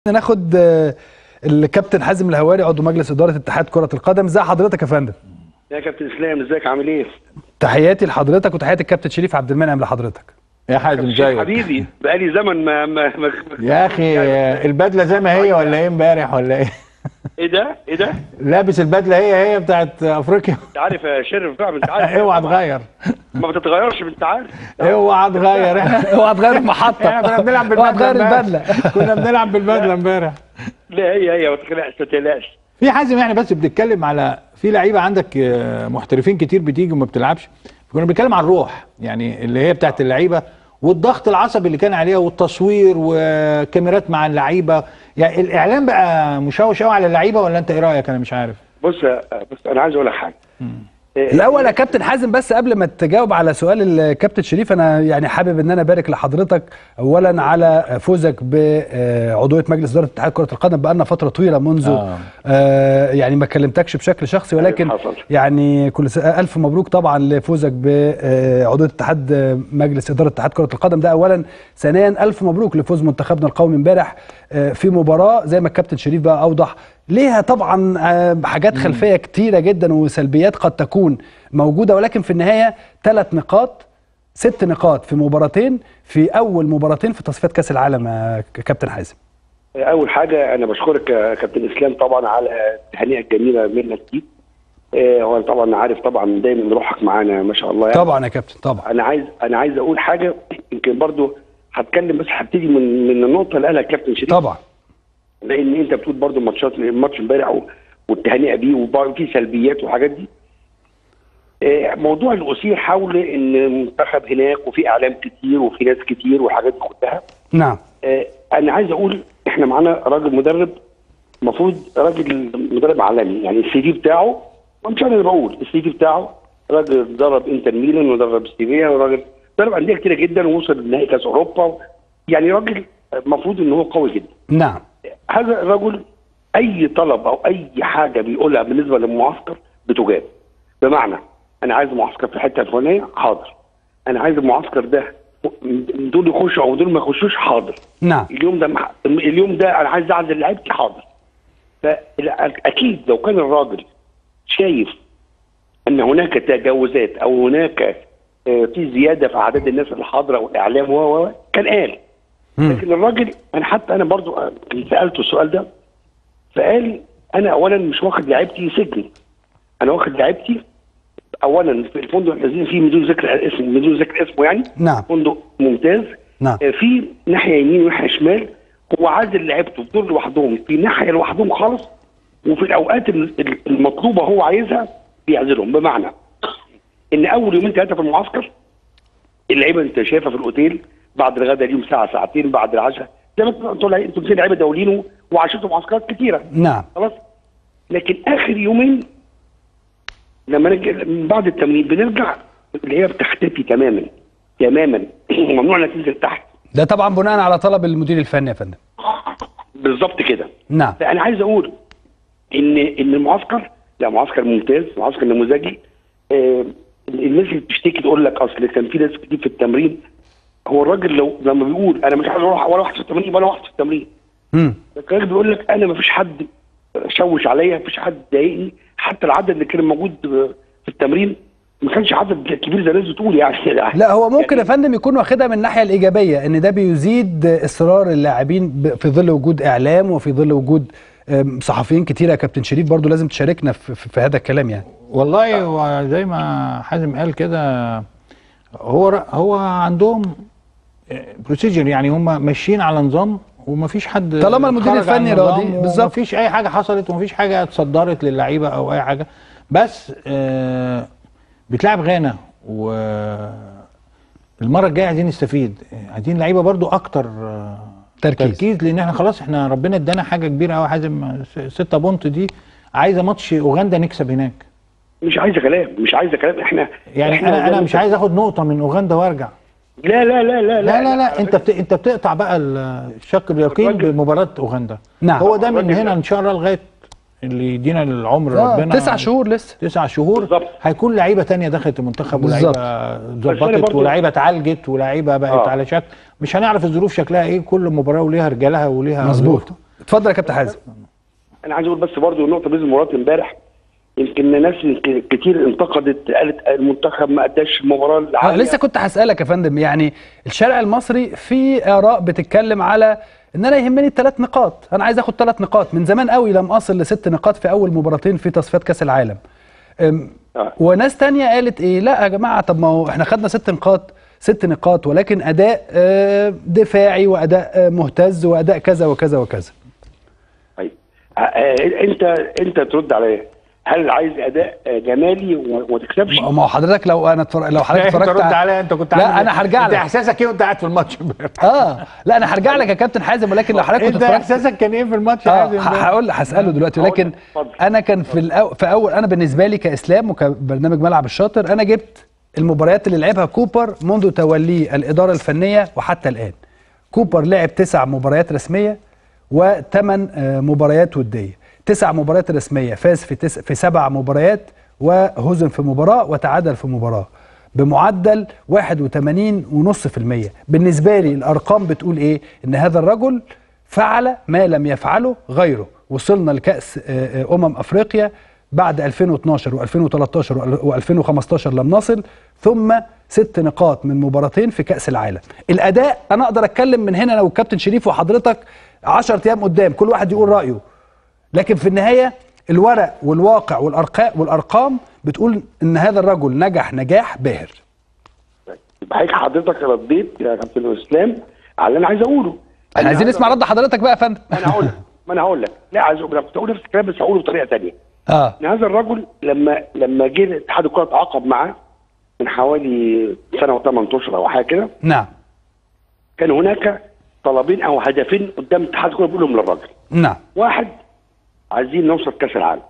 ناخد آه، الكابتن حازم الهواري عضو مجلس اداره اتحاد كره القدم ازي حضرتك يا فندم يا كابتن اسلام ازيك عامل ايه؟ تحياتي لحضرتك وتحياتي الكابتن شريف عبد المنعم لحضرتك يا حازم شيخ زيك حبيبي بقالي زمن ما ما, ما يا اخي البدله زي ما هي ولا ايه امبارح ولا ايه ايه ده؟ ايه ده؟ لابس البدله هي هي بتاعت افريقيا انت عارف يا شرف بقى انت عارف اوعى تغير ما بتتغيرش انت عارف اوعى تغير احنا اوعى تغير المحطه احنا كنا بنلعب اوعى بالبدله تغير امبارح. البدله كنا بنلعب بالبدله امبارح لا هي هي ما تقلقش ما تقلقش في حازم احنا بس بنتكلم على في لعيبه عندك آه، محترفين كتير بتيجي وما بتلعبش كنا بنتكلم عن الروح يعني اللي هي بتاعت اللعيبه والضغط العصبي اللي كان عليها والتصوير وكاميرات مع اللعيبه يعني الاعلام بقى مشوش قوي على اللعيبه ولا انت ايه رايك انا مش عارف بص بص انا عايز اقول لك حاجه إيه، الاول يا كابتن حازم بس قبل ما تجاوب على سؤال الكابتن شريف انا يعني حابب ان انا ابارك لحضرتك اولا على فوزك بعضويه مجلس اداره اتحاد كره القدم بقالنا فتره طويله منذ آه. آه يعني ما كلمتكش بشكل شخصي ولكن حصل. يعني كل س- الف مبروك طبعا لفوزك بعضويه اتحاد آه، مجلس اداره اتحاد كره القدم ده اولا ثانيا الف مبروك لفوز منتخبنا القومي امبارح آه، في مباراه زي ما الكابتن شريف بقى اوضح ليها طبعا آه، حاجات خلفيه كتيره جدا وسلبيات قد تكون موجوده ولكن في النهايه ثلاث نقاط ست نقاط في مباراتين في اول مباراتين في تصفيات كاس العالم يا ك- كابتن حازم اول حاجه انا بشكرك يا كابتن اسلام طبعا على التهنئه الجميله منك دي إيه، هو طبعا عارف طبعا دايما روحك معانا ما شاء الله يعني. طبعا يا كابتن طبعا انا عايز انا عايز اقول حاجه يمكن برضو هتكلم بس هبتدي من من النقطه اللي قالها الكابتن شريف طبعا لان انت بتقول برضو ماتشات الماتش امبارح و- والتهنئه بيه وفي سلبيات وحاجات دي آه، موضوع اللي اثير حول ان المنتخب هناك وفي اعلام كتير وفي ناس كتير والحاجات دي كلها نعم آه، انا عايز اقول احنا معانا راجل مدرب المفروض راجل مدرب عالمي يعني السي في بتاعه مش انا اللي بقول السي في بتاعه راجل درب انتر ميلان ودرب سيفيا وراجل درب انديه كتيره جدا ووصل لنهائي كاس اوروبا يعني راجل المفروض ان هو قوي جدا نعم هذا الرجل اي طلب او اي حاجه بيقولها بالنسبه للمعسكر بتجاب بمعنى انا عايز معسكر في الحته الفلانيه حاضر انا عايز المعسكر ده دول يخشوا او دول ما يخشوش حاضر نعم اليوم ده مح... اليوم ده انا عايز اعزل لعيبتي حاضر فاكيد لو كان الراجل شايف ان هناك تجاوزات او هناك آه، في زياده في اعداد الناس اللي حاضره والاعلام و و و، كان قال مم. لكن الراجل انا حتى انا برضو آه، سالته السؤال ده فقال انا اولا مش واخد لعيبتي سجن انا واخد لعيبتي اولا في الفندق اللي نازلين فيه بدون ذكر اسم بدون ذكر اسمه يعني نعم فندق ممتاز نعم آه، في ناحيه يمين وناحيه شمال هو عازل لعيبته في دور لوحدهم في ناحيه لوحدهم خالص وفي الاوقات ال- ال- المطلوبه هو عايزها بيعزلهم بمعنى ان اول يومين ثلاثه في المعسكر اللعيبه انت شايفها في الاوتيل بعد الغداء اليوم ساعه ساعتين بعد العشاء زي ما انتوا انتوا لعي- انتوا لعيبه دولين وعاشتوا معسكرات كتيره نعم خلاص لكن اخر يومين لما نرجع من بعد التمرين بنرجع اللي هي بتختفي تماما تماما ممنوع انها تنزل تحت ده طبعا بناء على طلب المدير الفني يا فندم بالظبط كده نعم فانا عايز اقول ان ان المعسكر لا معسكر ممتاز معسكر نموذجي آه الناس اللي بتشتكي تقول لك اصل كان في ناس كتير في التمرين هو الراجل لو لما بيقول انا مش عايز اروح ولا واحد في التمرين ولا واحد في التمرين مم. الراجل بيقول لك انا ما فيش حد شوش عليا ما فيش حد ضايقني حتى العدد اللي كان موجود في التمرين ما كانش عدد كبير زي الناس بتقول يعني لا هو ممكن يا فندم يكون واخدها من الناحيه الايجابيه ان ده بيزيد اصرار اللاعبين ب- في ظل وجود اعلام وفي ظل وجود آم، صحفيين كتير يا كابتن شريف برضو لازم تشاركنا في, في, في هذا الكلام يعني والله هو زي ما حازم قال كده هو ر- هو عندهم بروسيجر يعني هم ماشيين على نظام ومفيش حد طالما المدير خرج عن الفني النظام راضي، بالظبط. ومفيش اي حاجه حصلت ومفيش حاجه اتصدرت للعيبه او اي حاجه بس آه بتلعب غانا و المره الجايه عايزين نستفيد عايزين لعيبه برضو اكتر آه، تركيز. تركيز لان احنا خلاص احنا ربنا ادانا حاجه كبيره قوي حازم 6 بونت دي عايزه ماتش اوغندا نكسب هناك مش عايزه كلام مش عايزه كلام احنا يعني إحنا انا زي انا ما مش أنت- عايز اخد نقطه من اوغندا وارجع لا لا لا لا لا لا لا انت بت... انت بتقطع بقى الشك باليقين الراجل- بمباراه اوغندا نعم. هو ده من الراجل هنا ده- ان شاء الله لغايه اللي يدينا العمر آه ربنا تسع شهور لسه تسع شهور بالظبط. هيكون لعيبه تانية دخلت المنتخب بالظبط. ولعيبه أنا اتظبطت برضو- ولعيبه اتعالجت ولعيبه بقت آه. على شكل مش هنعرف الظروف شكلها ايه كل مباراه وليها رجالها وليها مظبوط. ظروفها. اتفضل يا كابتن حازم انا عايز اقول بس برضو نقطه بين المباراه امبارح يمكن ناس يمكن كتير انتقدت قالت المنتخب ما اداش المباراه آه العاليه لسه كنت هسألك يا فندم يعني الشارع المصري في آراء بتتكلم على ان انا يهمني الثلاث نقاط انا عايز اخد ثلاث نقاط من زمان قوي لم اصل لست نقاط في اول مباراتين في تصفيات كاس العالم أم، آه. وناس تانية قالت ايه لا يا جماعة طب ما هو احنا خدنا ست نقاط ست نقاط ولكن اداء آه، دفاعي واداء آه، مهتز واداء كذا وكذا وكذا طيب آه، آه، انت انت ترد عليا هل عايز اداء آه، جمالي وما وما تكسبش ما هو حضرتك لو انا اتفرج لو حضرتك انت اتفرجت رد على- عليا انت كنت لا عامل انا إيه؟ هرجع انت لك احساسك ايه وانت قاعد في الماتش امبارح؟ اه لا انا هرجع لك يا كابتن حازم ولكن لو حضرتك كنت انت اتفرجت احساسك كان ايه في الماتش اه عادي ه- امبارح؟ هقول هساله دلوقتي هقول ولكن لك، اتفضل. انا كان في الأو... في اول انا بالنسبه لي كاسلام وكبرنامج ملعب الشاطر انا جبت المباريات اللي لعبها كوبر منذ توليه الاداره الفنيه وحتى الان كوبر لعب تسع مباريات رسميه وثمان مباريات وديه تسع مباريات رسميه فاز في تس... في سبع مباريات وهزم في مباراه وتعادل في مباراه بمعدل 81.5% بالنسبه لي الارقام بتقول ايه ان هذا الرجل فعل ما لم يفعله غيره وصلنا لكأس آه، آه، أمم أفريقيا بعد 2012 و2013 و2015 لم نصل ثم ست نقاط من مباراتين في كأس العالم الأداء أنا أقدر أتكلم من هنا أنا والكابتن شريف وحضرتك 10 أيام قدام كل واحد يقول رأيه لكن في النهاية الورق والواقع والأرقام والأرقام بتقول إن هذا الرجل نجح نجاح باهر يبقى هيك حضرتك رديت يا كابتن اسلام على اللي انا عايز اقوله احنا عايزين هذا- نسمع رد حضرتك بقى يا فندم ما انا هقول لك ما انا هقول لك لا عايز اقول كنت اقول نفس الكلام بس هقوله بطريقه ثانيه اه ان هذا الرجل لما لما جه اتحاد الكره تعاقد معاه من حوالي سنه وثمان اشهر او حاجه كده نعم كان هناك طلبين او هدفين قدام اتحاد الكره بيقولهم للراجل نعم واحد عايزين نوصل كاس العالم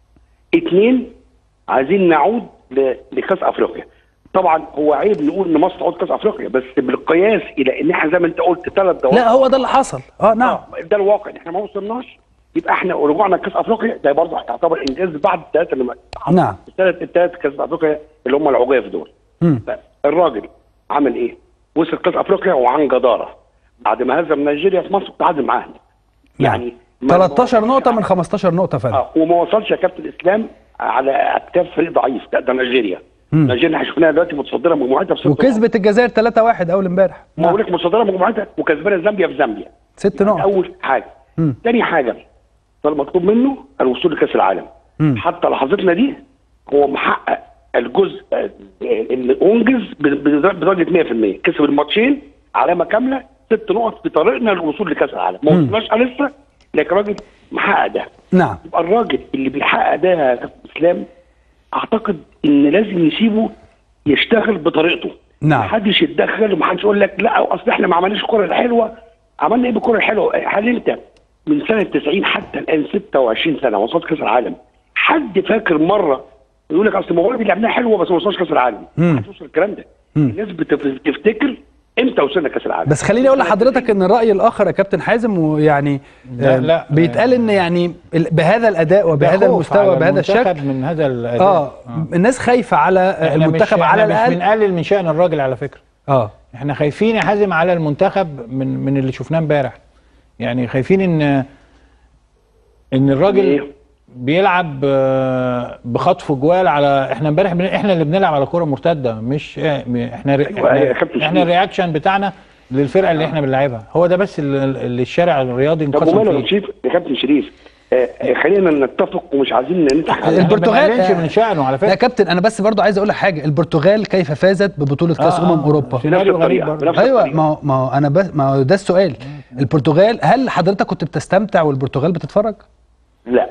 اثنين عايزين نعود ل- لكاس افريقيا طبعا هو عيب نقول ان مصر تعود كاس افريقيا بس بالقياس الى ان احنا زي ما انت قلت ثلاث دورات لا هو ده اللي حصل اه نعم آه، ده الواقع ان احنا ما وصلناش يبقى احنا رجوعنا كاس افريقيا ده برضه هيعتبر انجاز بعد الثلاثه اللي نعم. الثلاث الثلاث كاس افريقيا اللي هم العجاف دول مم. الراجل عمل ايه؟ وصل كاس افريقيا وعن جداره بعد ما هزم نيجيريا في مصر تعادل معاها يعني ما- 13 نقطة من 15 نقطة يا فندم اه وما وصلش يا كابتن اسلام على اكتاف فريق ضعيف ده, ده نيجيريا مم. نيجيريا احنا شفناها دلوقتي متصدره مجموعتها في ست وكسبت الجزائر 3-1 اول امبارح ما بقول لك متصدره مجموعتها وكسبانه زامبيا في زامبيا ست يعني نقط اول حاجه مم. تاني حاجه فالمطلوب منه الوصول لكاس العالم مم. حتى لحظتنا دي هو محقق الجزء آه، اللي انجز ب- ب- بدرجه 100% كسب الماتشين علامه كامله ست نقط في طريقنا للوصول لكاس العالم ما مم. وصلناش لسه لكن الراجل محقق ده نعم يبقى الراجل اللي بيحقق ده يا كابتن اسلام اعتقد ان لازم نسيبه يشتغل بطريقته نعم. محدش يتدخل ومحدش يقول لك لا اصل احنا ما عملناش الكره الحلوه عملنا ايه بالكره الحلوه هل انت من سنه 90 حتى الان 26 سنه وصلت كاس العالم حد فاكر مره يقول لك اصل المباراه دي لعبناها حلوه بس ما وصلناش كاس العالم مم. محدش يوصل الكلام ده مم. الناس بتف- بتفتكر امتى وصلنا كاس العالم بس خليني اقول لحضرتك ان الراي الاخر يا كابتن حازم ويعني لا، آه، لا. بيتقال ان يعني ال- بهذا الاداء وبهذا ده خوف المستوى على وبهذا المنتخب الشكل من هذا الاداء اه الناس خايفه على آه، احنا المنتخب مش على احنا مش الاقل بنقلل من شأن الراجل على فكرة اه احنا خايفين يا حازم على المنتخب من من اللي شفناه امبارح يعني خايفين ان ان الراجل إيه؟ بيلعب آه، بخطف جوال على احنا امبارح بن... احنا اللي بنلعب على كرة مرتدة مش اه، م- احنا ر... أيوة، يا احنا, كابتن احنا شريف. الرياكشن بتاعنا للفرقة اللي احنا بنلعبها هو ده بس اللي, اللي الشارع الرياضي طب انقسم وماله يا فيه شريف يا كابتن شريف آه، آه، خلينا نتفق ومش عايزين نضحك على احنا ما البرتغال- بنقللش من شأنه على لا فكرة يا كابتن انا بس برضو عايز اقول لك حاجه البرتغال كيف فازت ببطوله كاس آه، امم آه. اوروبا سيناريو بنفس غريب الطريقة، برضه بنفس ايوه الطريقة. ما هو ما هو انا بس ما هو ده السؤال البرتغال هل حضرتك كنت بتستمتع والبرتغال بتتفرج لا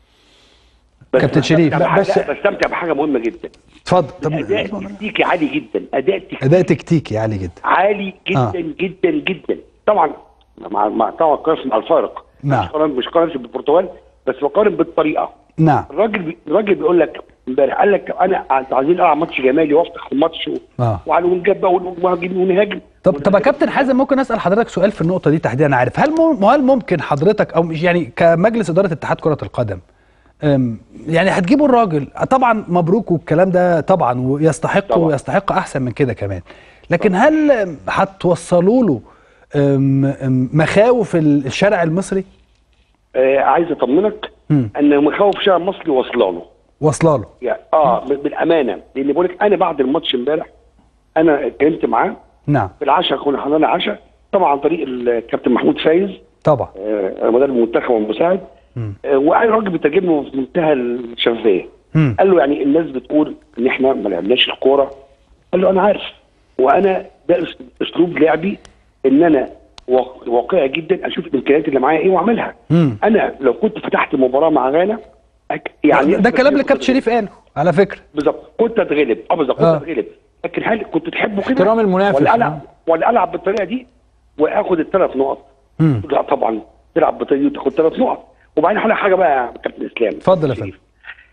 بس كابتن شريف. بستمتع بس- بس بستمتع بحاجه مهمه جدا اتفضل اداء طب تكتيكي عالي جدا اداء تكتيكي اداء تكتيكي عالي جدا عالي جدا آه. جدا جدا طبعا مع مع طبعا قياس مع الفارق نعم. مش قارن مش قارن بالبرتغال بس بقارن بالطريقه نعم الراجل بي- الراجل بيقول لك امبارح قال لك انا انتوا عايزين العب ماتش جمالي وافتح الماتش و... آه. وعلى ونجاب بقى ونهاجم ونهاجم طب طب يا كابتن حازم ممكن اسال حضرتك سؤال في النقطه دي تحديدا انا عارف هل مم هل ممكن حضرتك او مش يعني كمجلس اداره اتحاد كره القدم أم، يعني هتجيبوا الراجل طبعا مبروك والكلام ده طبعا ويستحق طبعا. ويستحق احسن من كده كمان لكن هل أم، هتوصلوا له أم، أم، مخاوف ال- الشارع المصري آه عايز اطمنك مم. ان مخاوف الشارع المصري واصله له واصله له يعني اه ب- بالامانه لان بقول لك انا بعد الماتش امبارح انا اتكلمت معاه نعم في العشاء كنا حضرنا عشاء طبعا عن طريق الكابتن محمود فايز طبعا آه، مدرب المنتخب والمساعد مم. آه، وقال الراجل بيترجم له في منتهى الشفافيه مم. قال له يعني الناس بتقول ان احنا ما لعبناش الكوره قال له انا عارف وانا ده أس- اسلوب لعبي ان انا واق- واقعي جدا اشوف الامكانيات اللي معايا ايه واعملها مم. انا لو كنت فتحت مباراه مع غانا أك- يعني ده كلام اللي كابتن شريف قاله على فكره بالظبط كنت اتغلب اه بالظبط كنت آه. اتغلب لكن هل كنت تحبه كده احترام المنافس. ولا العب ولا العب بالطريقه دي واخد الثلاث نقط مم. لا طبعا تلعب بالطريقه دي وتاخد ثلاث نقط وبعدين هقول لك حاجه بقى يا كابتن اسلام اتفضل يا فندم.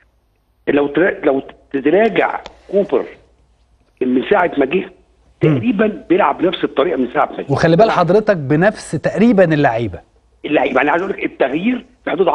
لو ترا... لو تراجع كوبر من ساعه ما جه تقريبا بيلعب بنفس الطريقه من ساعه ما جه وخلي بال حضرتك بنفس تقريبا اللعيبه اللعيبه يعني عايز اقول لك التغيير في حدود 10%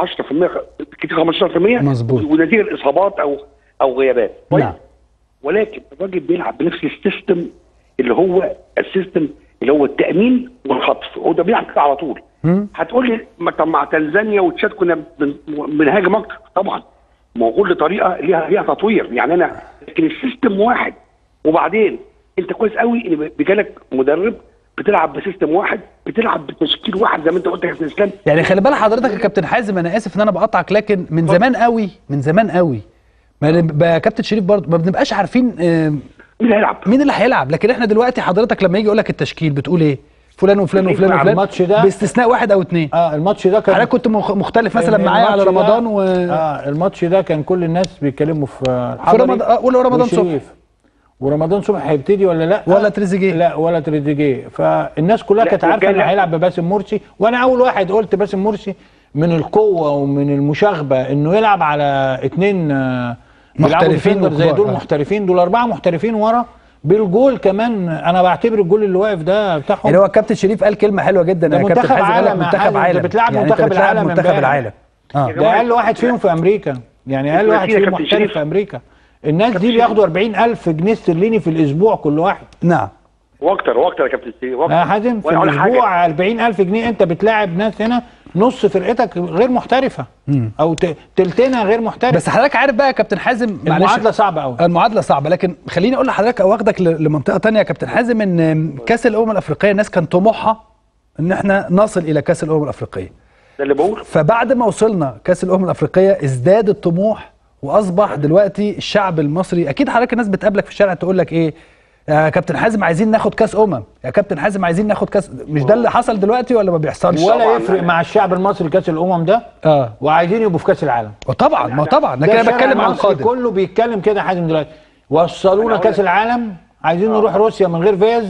كتير 15% مظبوط. ونتيجه الاصابات او او غيابات كويس؟ نعم. ولكن الراجل بيلعب بنفس السيستم اللي هو السيستم اللي هو التامين والخطف هو ده بيلعب كده على طول مم. هتقول لي ما طب مع تنزانيا وتشاد كنا بن- بنهاجم اكتر طبعا ما هو كل طريقه ليها ليها تطوير يعني انا لكن السيستم واحد وبعدين انت كويس قوي ان بيجالك مدرب بتلعب بسيستم واحد بتلعب بتشكيل واحد زي ما انت قلت يا كابتن اسلام يعني خلي بال حضرتك يا كابتن حازم انا اسف ان انا بقطعك لكن من زمان قوي من زمان قوي ما نب- بقى كابتن شريف برضه ما بنبقاش عارفين آه، مين اللي هيلعب؟ مين اللي هيلعب لكن احنا دلوقتي حضرتك لما يجي يقول لك التشكيل بتقول ايه فلان وفلان وفلان على وفلان الماتش ده- باستثناء واحد او اتنين اه الماتش ده كان حضرتك كنت مخ- مختلف مثلا الماتش معايا على ده- رمضان و اه الماتش ده كان كل الناس بيتكلموا في في رمضان آه، قول رمضان صبحي وشريف. ورمضان صبحي هيبتدي ولا لا ولا تريزيجيه. لا ولا تريزيجيه فالناس كلها لا، كانت عارفه وكان- انه هيلعب بباسم مرسي وانا اول واحد قلت باسم مرسي من القوه ومن المشاغبه انه يلعب على اتنين آه، بيلعبوا محترفين ديفندر زي وكبار. دول آه. محترفين دول اربعه محترفين ورا بالجول كمان انا بعتبر الجول اللي واقف ده بتاعهم يعني هو الكابتن شريف قال كلمه حلوه جدا ده يا كابتن منتخب حازم قال لك عالم يا منتخب حازم، عالم أنت بتلعب يعني منتخب انت بتلعب العالم منتخب امبارح. العالم اه ده اقل واحد فيهم في امريكا يعني اقل اسمه واحد ياسين يا فيهم كابتن محترف شريف. في امريكا الناس دي بياخدوا 40000 جنيه استرليني في الاسبوع كل واحد نعم واكتر واكتر يا كابتن سيدي واكتر يا حازم في وأنا أقول لك حاجة. الاسبوع 40000 جنيه انت بتلاعب ناس هنا نص فرقتك غير محترفه او ت- تلتنا غير محترف بس حضرتك عارف بقى يا كابتن حازم معلش المعادله صعبه قوي المعادله صعبه لكن خليني اقول لحضرتك او واخدك ل- لمنطقه تانية يا كابتن حازم ان كاس الامم الافريقيه الناس كان طموحها ان احنا نصل الى كاس الامم الافريقيه ده اللي بقوله فبعد ما وصلنا كاس الامم الافريقيه ازداد الطموح واصبح دلوقتي الشعب المصري اكيد حضرتك الناس بتقابلك في الشارع تقول لك ايه يا كابتن حازم عايزين ناخد كاس امم يا كابتن حازم عايزين ناخد كاس مش ده اللي حصل دلوقتي ولا ما بيحصلش ولا طبعاً. يفرق مع الشعب المصري كاس الامم ده اه وعايزين يبقوا في كاس العالم وطبعا ما طبعا ده لكن انا الشارع بتكلم عن المصري القادم كله بيتكلم كده يا حازم دلوقتي وصلونا أنا كاس أقول- العالم عايزين نروح روسيا من غير فيز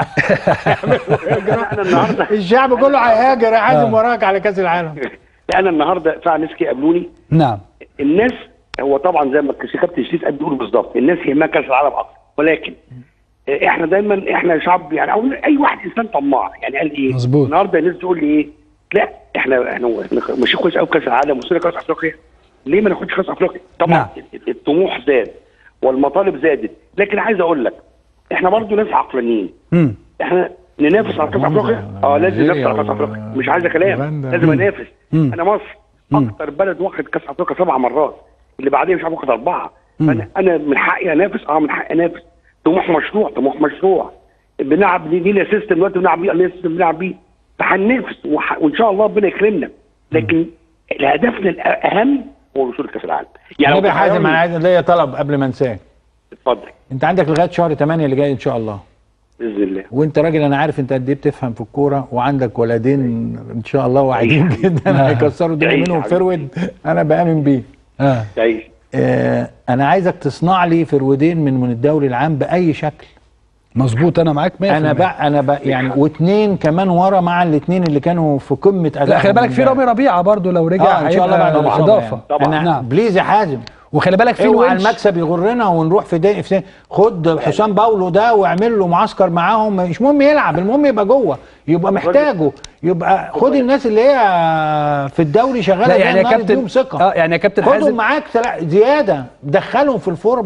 انا النهارده الشعب كله هيهاجر يا حازم وراك على كاس العالم لا انا النهارده فعلا ناس كده قابلوني نعم الناس هو طبعا زي ما كابتن شريف قال بيقول بالظبط الناس يهمها كاس العالم اكتر ولكن آه، احنا دايما احنا شعب يعني او اي واحد انسان طماع يعني قال ايه مظبوط. النهارده الناس تقول لي ايه لا احنا احنا احنا ماشيين كويس قوي في كاس العالم وصلنا كاس افريقيا ليه ما ناخدش كاس افريقيا طبعا نعم. الطموح زاد والمطالب زادت لكن عايز اقول لك احنا برضو ناس عقلانيين امم احنا ننافس على كاس افريقيا اه لازم ننافس على كاس افريقيا مش عايزه كلام هولندا. لازم انافس مم. انا مصر مم. اكتر بلد واخد كاس افريقيا سبع مرات اللي بعديه مش عارف واخد اربعه مم. فانا انا من حقي انافس اه من حقي انافس طموح مشروع طموح مشروع بنلعب لينا سيستم دلوقتي بنلعب بيه لينا سيستم بنلعب بيه فهننافس وح- وان شاء الله ربنا يكرمنا لكن هدفنا الاهم هو الوصول لكاس العالم يعني لو يا حازم تخيلني- انا عايز ليا طلب قبل ما انساه اتفضل انت عندك لغايه شهر 8 اللي جاي ان شاء الله باذن الله وانت راجل انا عارف انت قد ايه بتفهم في الكوره وعندك ولدين ان شاء الله واعدين تعيش. جدا هيكسروا الدنيا تعيش منهم يا فرود انا بامن بيه اه تعيش آه انا عايزك تصنع لي فرودين من من الدوري العام باي شكل مظبوط انا معاك 100% انا بقى انا بقى يعني واثنين كمان ورا مع الاثنين اللي كانوا في قمه ادائهم لا خلي بالك في امبارح. رامي ربيعه برضو لو رجع اه ان شاء الله هيبقى بعد الإصابة اضافه يعني. طبعاً. انا نعم. بليز يا حازم وخلي بالك في اوعى ونش المكسب يغرنا ونروح في دقيقة في خد حسام باولو ده واعمل له معسكر معاهم مش مهم يلعب المهم يبقى جوه يبقى محتاجه يبقى خد الناس اللي هي في الدوري شغاله لا زي يعني يا النار كابتن اديهم ثقه اه يعني يا كابتن خدهم حازم معاك تلا- زياده دخلهم في الفورمه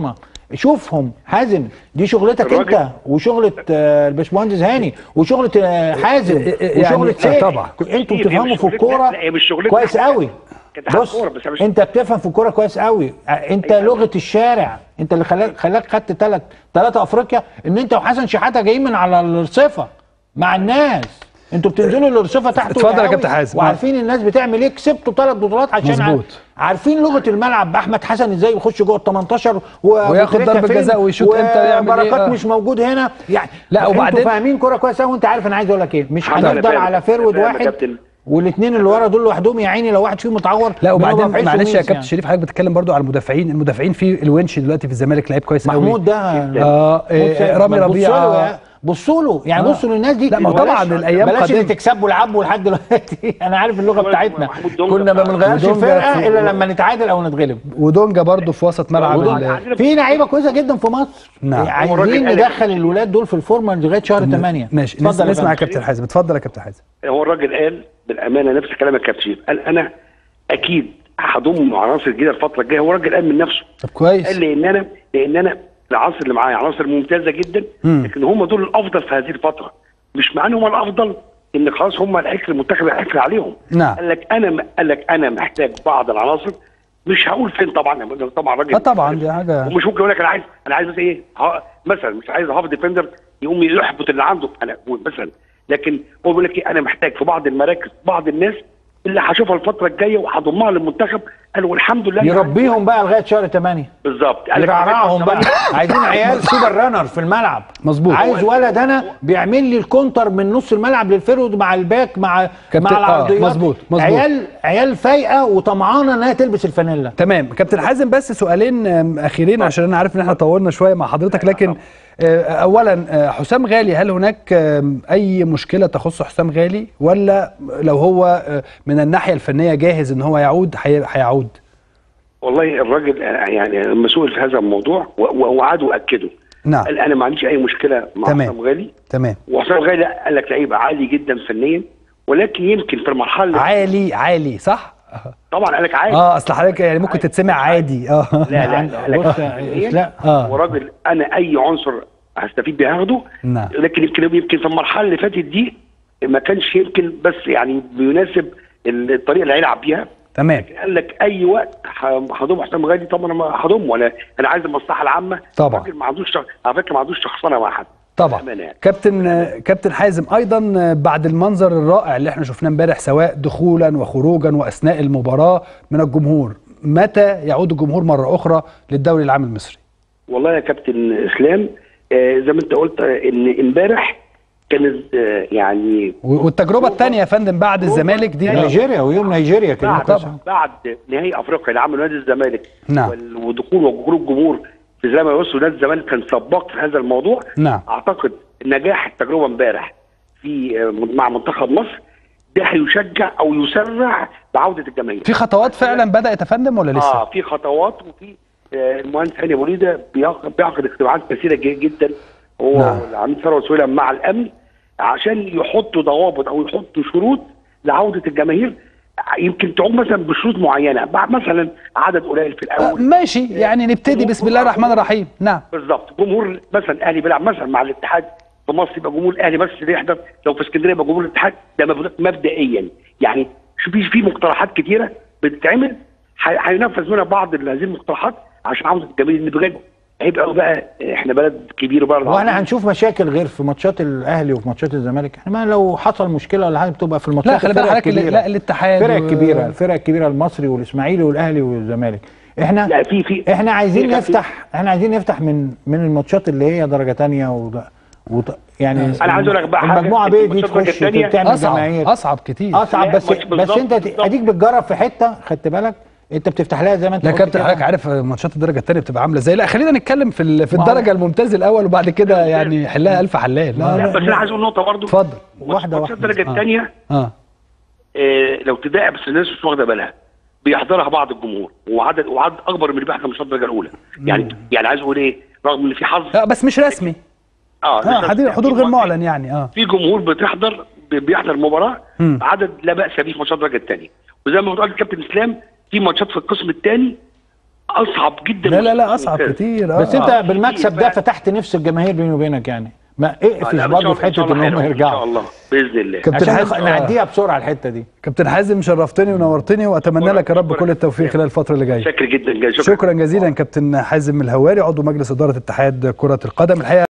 شوفهم حازم دي شغلتك الراجل- انت وشغله آه، الباشمهندس هاني وشغله آه، حازم يعني وشغله آه، سيف طبعا. انتوا هي بتفهموا مش في شغلتنا- الكوره لا، هي مش شغلتنا كويس إحنا. قوي كاتحاد بص كورة، بس مش- انت بتفهم في الكوره كويس قوي آه، انت أيوة. لغه الشارع انت اللي خلاك خلاك خدت ثلاث ثلاثه افريقيا ان انت وحسن شحاته جايين من على الرصيفه مع الناس انتوا بتنزلوا الرصيفه تحت اتفضل يا وقوي، كابتن حازم. وعارفين الناس بتعمل ايه كسبتوا ثلاث بطولات عشان مظبوط. عارف- عارفين لغه الملعب احمد حسن ازاي يخش جوه ال 18 و- وياخد وتريكة ضربة فين، جزاء ويشوط امتى ويعمل ايه، وبركات آه. مش موجود هنا يعني لا، وبعدين- انتوا فاهمين كوره كويس قوي وانت عارف انا عايز اقول لك ايه مش حاضر، أنا هنفضل فاهم. على فيرود فاهم يا واحد كابتن. والاثنين اللي ورا دول لوحدهم يا عيني لو واحد فيهم متعور لا بنبقى وبعدين في عيش معلش يا وميز كابتن شريف حضرتك بتتكلم برضو على المدافعين المدافعين في الونش دلوقتي في الزمالك لعيب كويس قوي محمود ده اه إيه، رامي ربيعه بصوا له يعني آه. بصوا للناس دي لا، ما هو بلاش- طبعاً الأيام بلاش قادمة. اللي تكسبوا العبوا لحد دلوقتي انا عارف اللغه بتاعتنا محمود دونجا كنا ما بتاع- بنغيرش ودونجا الفرقه في- الا لما نتعادل او نتغلب ودونجا برضو في وسط ملعب ودونجا. ال- في لعيبه كويسه جدا في مصر نعم. هو الراجل عايزين قال لك- ندخل الولاد دول في الفورمه لغايه شهر 8 ماشي اتفضل يا نسمع يا فندم. كابتن حازم اتفضل يا كابتن حازم هو الراجل قال بالامانه نفس كلام الكابتن شريف قال انا اكيد هضم عناصر جديده الفتره الجايه هو الراجل قال من نفسه طب كويس قال لان انا لان انا العناصر اللي معايا عناصر ممتازه جدا مم. لكن هم دول الافضل في هذه الفتره مش معنى هم الافضل ان خلاص هم الحكر المنتخب الحكر عليهم نعم. قال لك انا قال لك انا محتاج بعض العناصر مش هقول فين طبعا طبعا راجل اه طبعا دي حاجه ومش ممكن يقول لك انا عايز انا عايز مثلا ايه ها- مثلا مش عايز هاف ديفندر يقوم يحبط اللي عنده انا مثلا لكن هو بيقول لك ايه انا محتاج في بعض المراكز بعض الناس اللي هشوفها الفتره الجايه وهضمها للمنتخب قال والحمد لله يربيهم بقى لغايه شهر 8 بالظبط قال لك يرعرعهم بقى عايزين عيال سوبر رانر في الملعب مظبوط. عايز ولد انا بيعمل لي الكونتر من نص الملعب للفيرود مع الباك مع كابتن- مع آه، العرضيات مظبوط، مظبوط. عيال عيال فايقه وطمعانه انها تلبس الفانيلا تمام كابتن حازم بس سؤالين آم، اخيرين عشان انا عارف ان احنا طولنا شويه مع حضرتك لكن آه، اولا آه، حسام غالي هل هناك آم، اي مشكله تخص حسام غالي ولا لو هو آه، من الناحيه الفنيه جاهز ان هو يعود هي- هيعود والله الراجل آه، يعني مسؤول في هذا الموضوع و- و- وعاد واكده نعم قال انا ما عنديش اي مشكله مع تمام. حسام غالي تمام وحسام غالي قال لك لعيب عالي جدا فنيا ولكن يمكن في المرحله اللي عالي عالي صح طبعا قال لك عالي اه اصل حضرتك يعني ممكن تتسمع عادي اه لا لا لا قال لك بص فنياً لا اه هو راجل انا اي عنصر هستفيد بيه هاخده نعم. لكن يمكن يمكن في المرحله اللي فاتت دي ما كانش يمكن بس يعني بيناسب الطريقه اللي هيلعب بيها تمام قال لك اي وقت ه- هضم حسام غالي طبعا انا ما هضمه انا انا عايز المصلحه العامه طبعا. الراجل ما عندوش شخ- على فكره ما عندوش شخصنه مع حد طبعا بأمانة يعني. كابتن آه، كابتن حازم ايضا آه، بعد المنظر الرائع اللي احنا شفناه امبارح سواء دخولا وخروجا واثناء المباراه من الجمهور متى يعود الجمهور مره اخرى للدوري العام المصري والله يا كابتن اسلام آه زي ما انت قلت آه ان امبارح كانت آه يعني و- والتجربه الثانيه يا فندم بعد الزمالك دي آه. نيجيريا ويوم نيجيريا كده بعد طبعا. بعد نهائي افريقيا اللي عمله نادي الزمالك نعم. وال- ودخول وخروج الجمهور في زي ما يوصل نادي الزمالك كان سباق في هذا الموضوع نعم. اعتقد نجاح التجربه امبارح في آه، مع منتخب مصر ده هيشجع او يسرع بعوده الجماهير في خطوات فعلا بدات يا فندم ولا لسه اه في خطوات وفي آه، المهندس هاني ابو ريده بيعقد بيعقد اجتماعات كثيره ج- جدا هو نعم. والعميد ثروت سويلم مع الامن عشان يحطوا ضوابط او يحطوا شروط لعوده الجماهير يمكن تعود مثلا بشروط معينه بعد مثلا عدد قليل في آه، الاول ماشي يعني نبتدي بسم الله الرحمن الرحيم نعم بالظبط جمهور مثلا الاهلي بيلعب مثلا مع الاتحاد في مصر يبقى جمهور الاهلي بس اللي يحضر لو في اسكندريه يبقى جمهور الاتحاد ده مبدأ- مبدئيا يعني شوف في في مقترحات كتيره بتتعمل ح- هينفذ منها بعض هذه المقترحات عشان عوده الجماهير ان بجد هيبقى بقى احنا بلد كبير وبلد واحنا عظيم. هنشوف مشاكل غير في ماتشات الاهلي وفي ماتشات الزمالك احنا ما لو حصل مشكله ولا حاجه بتبقى في الماتشات لا خلي بالك الفرق حضرتك ال- الكبيرة. لا الاتحاد الفرق و- الكبيره الفرق الكبيره المصري والاسماعيلي والاهلي والزمالك احنا لا في في احنا عايزين في- نفتح احنا عايزين نفتح من من الماتشات اللي هي درجه تانية وده وط... يعني أنا عايز أقول لك بقى حاجة، المجموعه بي دي الماتشات درجة تخش تانية تعمل اصعب جماهير اصعب كتير اصعب لا، بس ماتش بس بالظبط، انت بالظبط. اديك بتجرب في حته خدت بالك انت بتفتح لها زي ما انت لا قلت كابتن كده. حضرتك عارف ماتشات الدرجه الثانيه بتبقى عامله ازاي لا خلينا نتكلم في ال- في ما هو- الدرجه الممتاز الاول وبعد كده يعني حلها الف حلال ما لا لا لا بس انا عايز اقول نقطه برضه اتفضل واحدة ماتشات واحدة. الدرجه الثانيه اه آه، لو تدعي بس الناس مش واخده بالها بيحضرها بعض الجمهور وعدد وعدد اكبر من اللي بيحضر ماتشات الدرجه الاولى يعني يعني عايز اقول ايه رغم ان في حظ لا بس مش رسمي اه اه مش- حضور حضور في غير م- معلن يعني اه في جمهور بتحضر بي- بيحضر المباراه مم. عدد لا باس به في ماتشات الدرجه الثانيه وزي ما قلت كابتن اسلام في ماتشات في القسم الثاني اصعب جدا لا لا لا من اصعب ممتاز. كتير بس آه. انت بالمكسب ده فتحت نفس الجماهير بيني وبينك يعني ما آه، اقفش لا، إن برضه شاء في الله- إن شاء حته ان الله هم خير. ان شاء يرجعوا الله باذن الله كابتن عشان حازم، نخ- آه. نعديها بسرعه الحته دي كابتن حازم شرفتني ونورتني واتمنى لك يا رب كل التوفيق خلال الفتره اللي جايه شكرا جدا شكرا شكرا جزيلا كابتن حازم الهواري عضو مجلس اداره اتحاد كره القدم الحقيقه